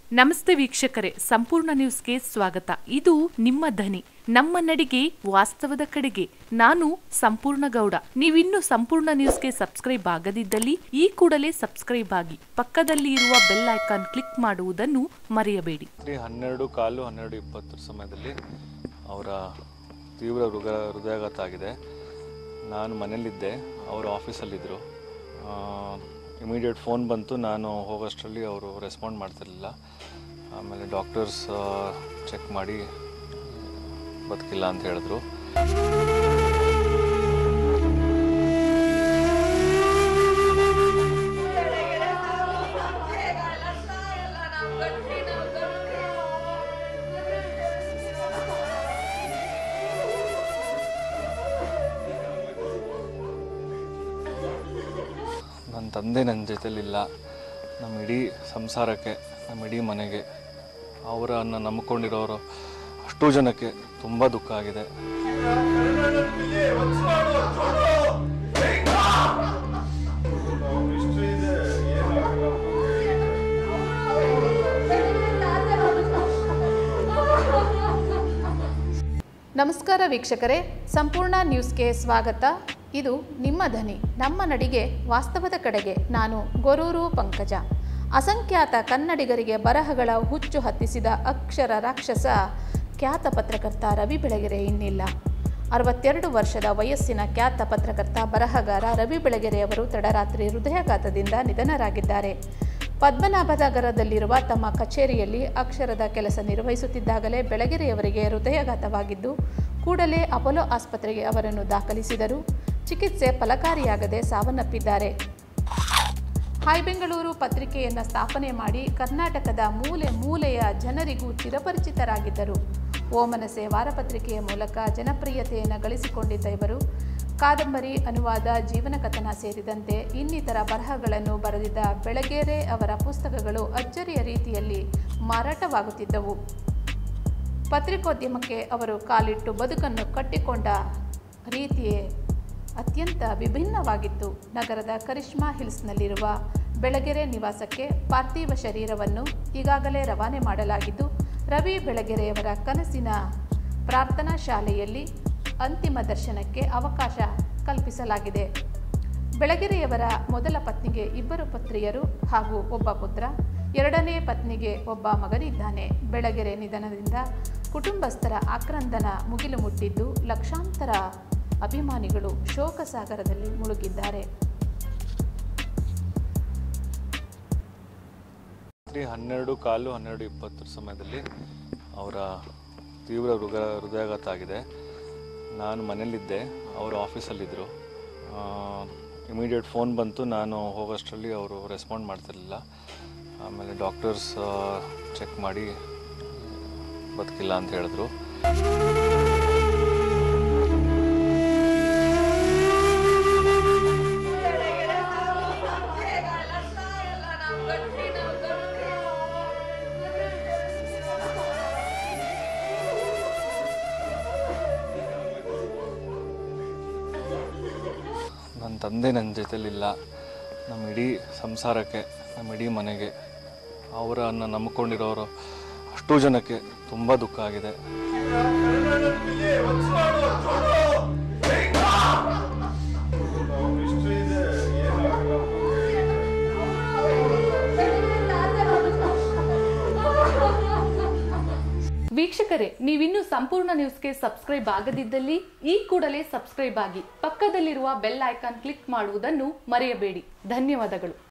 ನಮಸ್ತೆ ವೀಕ್ಷಕರೇ ಸಂಪೂರ್ಣ ನ್ಯೂಸ್ಗೆ ಸ್ವಾಗತ ಇದು ನಿಮ್ಮ ಧ್ವನಿ ನಮ್ಮ ನಡಿಗೆ ವಾಸ್ತವದ ಕಡೆಗೆ ನಾನು ಸಂಪೂರ್ಣ ಗೌಡ ನೀವಿನ್ನು ಸಂಪೂರ್ಣ ನ್ಯೂಸ್ಗೆ ಸಬ್ಸ್ಕ್ರೈಬ್ ಆಗದಿದ್ದಲ್ಲಿ ಈ ಕೂಡಲೇ ಸಬ್ಸ್ಕ್ರೈಬ್ ಆಗಿ ಪಕ್ಕದಲ್ಲಿ ಇರುವ ಬೆಲ್ ಐಕಾನ್ ಕ್ಲಿಕ್ ಮಾಡುವುದನ್ನು ಮರೆಯಬೇಡಿ ರಾತ್ರಿ ಹನ್ನೆರಡು ಕಾಲು ಹನ್ನೆರಡು ಇಪ್ಪತ್ತರ ಸಮಯದಲ್ಲಿ ಅವರ ತೀವ್ರ ಹೃದಯ ಹೃದಯಾಘಾತ ಆಗಿದೆ ನಾನು ಮನೇಲಿದ್ದೆ ಅವರು ಆಫೀಸಲ್ಲಿದ್ದರು ಇಮಿಡಿಯೇಟ್ ಫೋನ್ ಬಂತು ನಾನು ಹೋಗೋಷ್ಟರಲ್ಲಿ ಅವರು ರೆಸ್ಪಾಂಡ್ ಮಾಡ್ತಿರ್ಲಿಲ್ಲ ಆಮೇಲೆ ಡಾಕ್ಟರ್ಸ್ ಚೆಕ್ ಮಾಡಿ ಬದುಕಿಲ್ಲ ಅಂತ ಹೇಳಿದ್ರು ನನ್ನ ತಂದೆ ನನ್ನ ಜೊತೆಲಿಲ್ಲ ನಮ್ಮ ಇಡೀ ಸಂಸಾರಕ್ಕೆ ನಮ್ಮ ಇಡೀ ಮನೆಗೆ ಅವರನ್ನು ನಂಬ್ಕೊಂಡಿರೋರು ಅಷ್ಟು ಜನಕ್ಕೆ ತುಂಬ ದುಃಖ ಆಗಿದೆ ನಮಸ್ಕಾರ ವೀಕ್ಷಕರೇ ಸಂಪೂರ್ಣ ನ್ಯೂಸ್ಗೆ ಸ್ವಾಗತ ಇದು ನಿಮ್ಮ ಧ್ವನಿ ನಮ್ಮ ನಡಿಗೆ ವಾಸ್ತವದ ಕಡೆಗೆ ನಾನು ಗೊರೂರು ಪಂಕಜ ಅಸಂಖ್ಯಾತ ಕನ್ನಡಿಗರಿಗೆ ಬರಹಗಳ ಹುಚ್ಚು ಹತ್ತಿಸಿದ ಅಕ್ಷರ ರಾಕ್ಷಸ ಖ್ಯಾತ ಪತ್ರಕರ್ತ ರವಿ ಬೆಳಗೆರೆ ಇನ್ನಿಲ್ಲ ಅರವತ್ತೆರಡು ವರ್ಷದ ವಯಸ್ಸಿನ ಖ್ಯಾತ ಪತ್ರಕರ್ತ ಬರಹಗಾರ ರವಿ ಬೆಳಗೆರೆಯವರು ತಡರಾತ್ರಿ ಹೃದಯಾಘಾತದಿಂದ ನಿಧನರಾಗಿದ್ದಾರೆ ಪದ್ಮನಾಭನಗರದಲ್ಲಿರುವ ತಮ್ಮ ಕಚೇರಿಯಲ್ಲಿ ಅಕ್ಷರದ ಕೆಲಸ ನಿರ್ವಹಿಸುತ್ತಿದ್ದಾಗಲೇ ಬೆಳಗೆರೆಯವರಿಗೆ ಹೃದಯಾಘಾತವಾಗಿದ್ದು ಕೂಡಲೇ ಅಪೋಲೋ ಆಸ್ಪತ್ರೆಗೆ ಅವರನ್ನು ದಾಖಲಿಸಿದರು ಚಿಕಿತ್ಸೆ ಫಲಕಾರಿಯಾಗದೆ ಸಾವನ್ನಪ್ಪಿದ್ದಾರೆ ಹಾಯ್ ಬೆಂಗಳೂರು ಪತ್ರಿಕೆಯನ್ನು ಸ್ಥಾಪನೆ ಮಾಡಿ ಕರ್ನಾಟಕದ ಮೂಲೆ ಮೂಲೆಯ ಜನರಿಗೂ ಚಿರಪರಿಚಿತರಾಗಿದ್ದರು ಓಮನಸೆ ವಾರಪತ್ರಿಕೆಯ ಮೂಲಕ ಜನಪ್ರಿಯತೆಯನ್ನು ಗಳಿಸಿಕೊಂಡಿದ್ದ ಇವರು ಕಾದಂಬರಿ ಅನುವಾದ ಜೀವನ ಕಥನ ಸೇರಿದಂತೆ ಇನ್ನಿತರ ಬರಹಗಳನ್ನು ಬರೆದಿದ್ದ ಬೆಳಗೇರೆ ಅವರ ಪುಸ್ತಕಗಳು ಅಚ್ಚರಿಯ ರೀತಿಯಲ್ಲಿ ಮಾರಾಟವಾಗುತ್ತಿದ್ದವು ಪತ್ರಿಕೋದ್ಯಮಕ್ಕೆ ಅವರು ಕಾಲಿಟ್ಟು ಬದುಕನ್ನು ಕಟ್ಟಿಕೊಂಡ ರೀತಿಯೇ ಅತ್ಯಂತ ವಿಭಿನ್ನವಾಗಿತ್ತು ನಗರದ ಕರಿಷ್ಮಾ ಹಿಲ್ಸ್ನಲ್ಲಿರುವ ಬೆಳಗೆರೆ ನಿವಾಸಕ್ಕೆ ಪಾರ್ಥಿವ ಶರೀರವನ್ನು ಈಗಾಗಲೇ ರವಾನೆ ಮಾಡಲಾಗಿದ್ದು ರವಿ ಬೆಳಗೆರೆಯವರ ಕನಸಿನ ಪ್ರಾರ್ಥನಾ ಶಾಲೆಯಲ್ಲಿ ಅಂತಿಮ ದರ್ಶನಕ್ಕೆ ಅವಕಾಶ ಕಲ್ಪಿಸಲಾಗಿದೆ ಬೆಳಗೆರೆಯವರ ಮೊದಲ ಪತ್ನಿಗೆ ಇಬ್ಬರು ಪುತ್ರಿಯರು ಹಾಗೂ ಒಬ್ಬ ಪುತ್ರ ಎರಡನೇ ಪತ್ನಿಗೆ ಒಬ್ಬ ಮಗನಿದ್ದಾನೆ ಬೆಳಗೆರೆ ನಿಧನದಿಂದ ಕುಟುಂಬಸ್ಥರ ಆಕ್ರಂದನ ಮುಗಿಲು ಮುಟ್ಟಿದ್ದು ಲಕ್ಷಾಂತರ ಅಭಿಮಾನಿಗಳು ಶೋಕ ಸಾಗರದಲ್ಲಿ ಮುಳುಗಿದ್ದಾರೆ ರಾತ್ರಿ ಹನ್ನೆರಡು ಕಾಲು ಹನ್ನೆರಡು ಇಪ್ಪತ್ತರ ಸಮಯದಲ್ಲಿ ಅವರ ತೀವ್ರ ಹೃದಯ ಹೃದಯಾಘಾತ ಆಗಿದೆ ನಾನು ಮನೇಲಿದ್ದೆ ಅವರು ಆಫೀಸಲ್ಲಿದ್ದರು ಇಮಿಡಿಯೇಟ್ ಫೋನ್ ಬಂತು ನಾನು ಹೋಗೋಷ್ಟರಲ್ಲಿ ಅವರು ರೆಸ್ಪಾಂಡ್ ಮಾಡ್ತಿರ್ಲಿಲ್ಲ ಆಮೇಲೆ ಡಾಕ್ಟರ್ಸ್ ಚೆಕ್ ಮಾಡಿ ಬದುಕಿಲ್ಲ ಅಂತ ಹೇಳಿದ್ರು ನನ್ನ ತಂದೆ ನನ್ನ ಜೊತೆಲಿಲ್ಲ ನಮ್ಮ ಇಡೀ ಸಂಸಾರಕ್ಕೆ ನಮ್ಮ ಇಡೀ ಮನೆಗೆ ಅವರನ್ನು ನಂಬ್ಕೊಂಡಿರೋರು ಅಷ್ಟು ಜನಕ್ಕೆ ತುಂಬ ದುಃಖ ಆಗಿದೆ ವೀಕ್ಷಕರೇ ನೀವಿನ್ನೂ ಸಂಪೂರ್ಣ ನ್ಯೂಸ್ಗೆ ಸಬ್ಸ್ಕ್ರೈಬ್ ಆಗದಿದ್ದಲ್ಲಿ ಈ ಕೂಡಲೇ ಸಬ್ಸ್ಕ್ರೈಬ್ ಆಗಿ ಪಕ್ಕದಲ್ಲಿರುವ ಬೆಲ್ ಐಕಾನ್ ಕ್ಲಿಕ್ ಮಾಡುವುದನ್ನು ಮರೆಯಬೇಡಿ ಧನ್ಯವಾದಗಳು